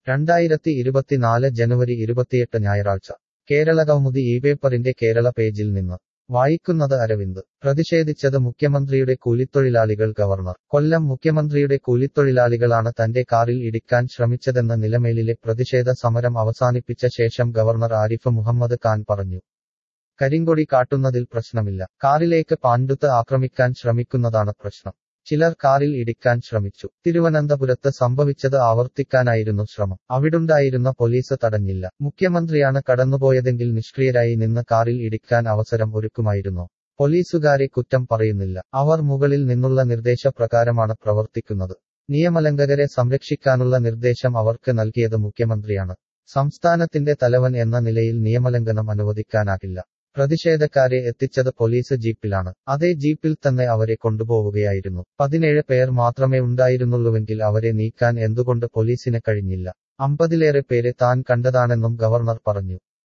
രണ്ടായിരത്തി ഇരുപത്തിനാല് ജനുവരി ഇരുപത്തിയെട്ട് ഞായറാഴ്ച കേരള കൗമുദി ഈ പേപ്പറിന്റെ കേരള പേജിൽ നിന്ന് വായിക്കുന്നത് അരവിന്ദ് പ്രതിഷേധിച്ചത് മുഖ്യമന്ത്രിയുടെ കൂലിത്തൊഴിലാളികൾ ഗവർണർ കൊല്ലം മുഖ്യമന്ത്രിയുടെ കൂലിത്തൊഴിലാളികളാണ് തന്റെ കാറിൽ ഇടിക്കാൻ ശ്രമിച്ചതെന്ന നിലമേലിലെ പ്രതിഷേധ സമരം അവസാനിപ്പിച്ച ശേഷം ഗവർണർ ആരിഫ് മുഹമ്മദ് ഖാൻ പറഞ്ഞു കരിങ്കൊടി കാട്ടുന്നതിൽ പ്രശ്നമില്ല കാറിലേക്ക് പാണ്ഡുത്ത് ആക്രമിക്കാൻ ശ്രമിക്കുന്നതാണ് പ്രശ്നം ചിലർ കാറിൽ ഇടിക്കാൻ ശ്രമിച്ചു തിരുവനന്തപുരത്ത് സംഭവിച്ചത് ആവർത്തിക്കാനായിരുന്നു ശ്രമം അവിടുണ്ടായിരുന്ന പോലീസ് തടഞ്ഞില്ല മുഖ്യമന്ത്രിയാണ് കടന്നുപോയതെങ്കിൽ നിഷ്ക്രിയരായി നിന്ന് കാറിൽ ഇടിക്കാൻ അവസരം ഒരുക്കുമായിരുന്നു പോലീസുകാരെ കുറ്റം പറയുന്നില്ല അവർ മുകളിൽ നിന്നുള്ള നിർദ്ദേശപ്രകാരമാണ് പ്രവർത്തിക്കുന്നത് നിയമലംഘകരെ സംരക്ഷിക്കാനുള്ള നിർദ്ദേശം അവർക്ക് നൽകിയത് മുഖ്യമന്ത്രിയാണ് സംസ്ഥാനത്തിന്റെ തലവൻ എന്ന നിലയിൽ നിയമലംഘനം അനുവദിക്കാനാകില്ല പ്രതിഷേധക്കാരെ എത്തിച്ചത് പോലീസ് ജീപ്പിലാണ് അതേ ജീപ്പിൽ തന്നെ അവരെ കൊണ്ടുപോവുകയായിരുന്നു പതിനേഴ് പേർ മാത്രമേ ഉണ്ടായിരുന്നുള്ളൂവെങ്കിൽ അവരെ നീക്കാൻ എന്തുകൊണ്ട് പോലീസിന് കഴിഞ്ഞില്ല അമ്പതിലേറെ പേരെ താൻ കണ്ടതാണെന്നും ഗവർണർ പറഞ്ഞു